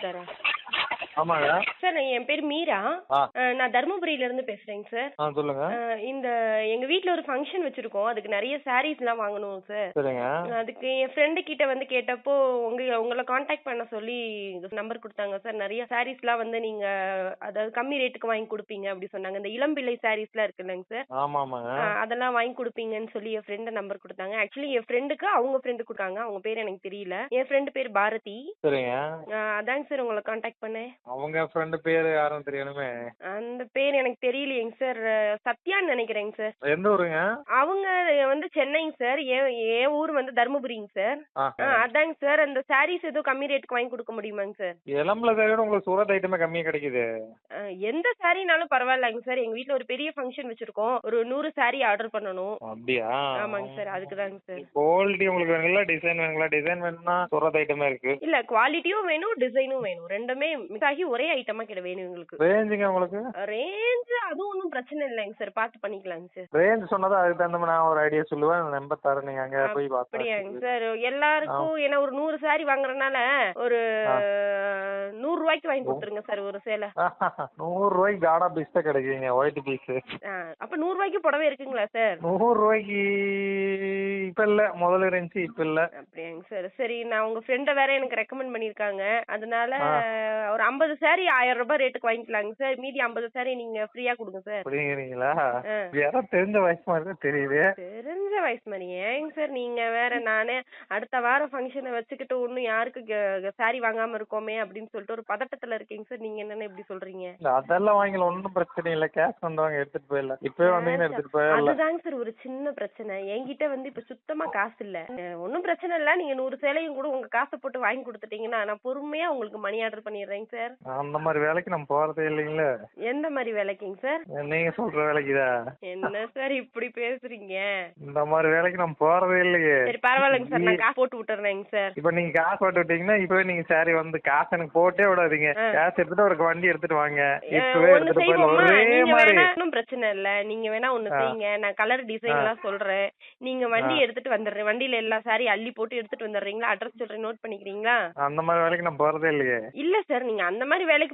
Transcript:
தரேன் ஆமாங்க சார் நான் என் பேர் மீரா ஆ. அஹ், நான் தருமபுரியில இருந்து பேசுறேங்க சார் ஆ சொல்லுங்க அஹ், இந்த எங்க வீட்ல ஒரு ஃபங்க்ஷன் வச்சிருக்கோம் அதுக்கு நிறைய sarees எல்லாம் வாங்கணும் சார் சரிங்க அதுக்கு என் ஃப்ரெண்டு கிட்ட வந்து கேட்டப்போ உங்க உங்களை காண்டாக்ட் பண்ண சொல்லி நம்பர் கொடுத்தாங்க சார் நிறைய சாரீஸ்லாம் வந்து நீங்க அதாவது கம்மி ரேட்டுக்கு வாங்கி கொடுப்பீங்க அப்படி சொன்னாங்க இந்த இளம்பிள்ளை சாரீஸ்லாம் இருக்கு இல்லைங்க சார் ஆமா ஆமாங்க அதெல்லாம் வாங்கி கொடுப்பீங்கன்னு சொல்லி என் ஃப்ரெண்டு நம்பர் கொடுத்தாங்க ஆக்சுவலி என் ஃப்ரெண்டுக்கு அவங்க ஃப்ரெண்டு கொடுத்தாங்க அவங்க பேர் எனக்கு தெரியல என் ஃப்ரெண்டு பேர் பாரதி சரிங்க அஹ், அதாங்க சார் உங்களை காண்டாக்ட் பண்ணேன் அவங்க ஃப்ரெண்டு பேரு யாரும் தெரியணுமே அந்த பேர் எனக்கு தெரியலையேங்க சார் சத்யான்னு நினைக்கிறேங்க சார் எந்த ஊருங்க அவங்க வந்து சென்னைங்க சார் என் என் ஊர் வந்து தருமபுரிங்க சார் ஆ ஆ அதாங்க சார் அந்த சாரீஸ் ஏதோ கம்மி ரேட்டுக்கு வாங்கி கொடுக்க முடியுமாங்க சார் இளம்பல சாரியோட உங்களுக்கு சூரத் ஐட்டமே கம்மியா கிடைக்குது எந்த சாரினாலும் பரவாயில்லைங்க சார் எங்க வீட்ல ஒரு பெரிய ஃபங்க்ஷன் வச்சிருக்கோம் ஒரு நூறு சாரி ஆர்டர் பண்ணணும் அப்படியா ஆமாங்க சார் அதுக்கு தாங்க சார் குவாலிட்டி உங்களுக்கு வேணுங்களா டிசைன் வேணுங்களா டிசைன் வேணும்னா சூரத் ஐட்டமே இருக்கு இல்ல குவாலிட்டியும் வேணும் டிசைனும் வேணும் ரெண்டுமே மிக்ஸ் ஆகி ஒரே ஐட்டமா கிட்ட வேணும் எங்களுக்கு ரேஞ்சுங்க உங்களுக்கு ரேஞ்ச் அதுவும் ஒன்றும் பிரச்சனை இல்லைங்க சார் பார்த்து பண்ணிக்கலாங்க சார் ரேஞ்ச் சொன்னதா அதுக்கு தகுந்த மாதிரி நான் ஒரு ஐடியா சொல்லுவேன் நம்பர் தரேன் நீங்க அங்க போய் அப்படியாங்க பார்த்தா சார் எல்லாருக்கும் ஏன்னா ஒரு நூறு சாரி வாங்குறதுனால ஒரு நூறு ரூபாய்க்கு வாங்கி கொடுத்துருங்க சார் ஒரு சேலை நூறு ரூபாய்க்கு காடா பீஸ் தான் கிடைக்குங்க ஒயிட் பீஸ் ஆ, அப்ப நூறு ரூபாய்க்கு புடவை இருக்குங்களா சார் நூறு ரூபாய்க்கு இப்ப இல்ல முதல்ல இருந்துச்சு இப்ப இல்ல அப்படியாங்க சார் சரி நான் உங்க ஃப்ரெண்ட வேற எனக்கு ரெக்கமெண்ட் பண்ணிருக்காங்க அதனால ஆ. ஒரு ஐம்பது சாரி ஆயிரம் ரூபாய் ரேட்டுக்கு வாங்கிக்கலாங்க சார் மீதி ஐம்பது சாரி நீங்க ஃப்ரீயா கொடுங்க சார் அப்படிங்கிறீங்களா ஆ. யாரோ தெரிஞ்ச வயசு மாதிரி தான் தெரியுது தெரிஞ்ச வயசு மாதிரி ஏங்க சார் நீங்க வேற நானே அடுத்த வாரம் ஃபங்க்ஷனை வச்சுக்கிட்டு ஒன்னும் யாருக்கு சாரி வாங்காம இருக்கோமே அப்படின்னு சொல்லிட்டு ஒரு பதட்டத்துல இருக்கீங்க சார் நீங்க என்னன்னு இப்படி சொல்றீங்க இல்ல, அதெல்லாம் வாங்கல ஒன்றும் பிரச்சனை இல்ல கேஷ் கொண்டவங்க எடுத்துட்டு போயிடலாம் இப்பவே வந்தீங்கன்னா எடுத்துட்டு போயிடலாம் அதுதாங்க சார் ஒரு சின்ன பிரச்சனை என்கிட்ட வந்து இப்ப சுத்தமா காசு இல்ல அஹ் ஒண்ணும் பிரச்சனை இல்ல நீங்க நூறு சேலையும் கூட உங்க காசை போட்டு வாங்கி கொடுத்துட்டீங்கன்னா நான் பொறுமையா உங்களுக்கு மணி ஆர்டர் பண்ணிடுறேங்க சார் அந்த மாதிரி வேலைக்கு நம்ம போறதே இல்லைங்களே எந்த மாதிரி வேலைக்குங்க சார் நீங்க சொல்ற வேலைக்குதா என்ன சார் இப்படி பேசுறீங்க இந்த மாதிரி வேலைக்கு நம்ம போறதே இல்லையே சரி பரவாயில்லைங்க சார் நான் காசு போட்டு விட்டுறேங்க சார் இப்ப நீங்க காசு போட்டு விட்டீங்கன்னா இப்பவே நீங்க சாரி வந்து காசு எனக்கு போட்டே விடாதீங்க ஆ. காசு எடுத்துட்டு ஒரு வண்டி எடுத்துட்டு வாங்க அஹ் இப்பவே ஒண்ணு எடுத்துட்டு போயிடலாம் செய்வோமா ஒரே நீங்க மாதிரி வேணா ஒன்றும் பிரச்சனை இல்ல நீங்க வேணா ஒண்ணு ஆ. செய்யுங்க நான் கலர் டிசைன் எல்லாம் சொல்றேன் நீங்க வண்டி ஆ. எடுத்துட்டு வந்துடுறேன் வண்டியில எல்லா சாரி அள்ளி போட்டு எடுத்துட்டு வந்துடுறீங்களா அட்ரஸ் சொல்றேன் நோட் பண்ணிக்கிறீங்களா அந்த மாதிரி வேலைக்கு நம்ம போறதே இல்லையே இல்ல சார் நீங்க அந்த மாதிரி வேலைக்கு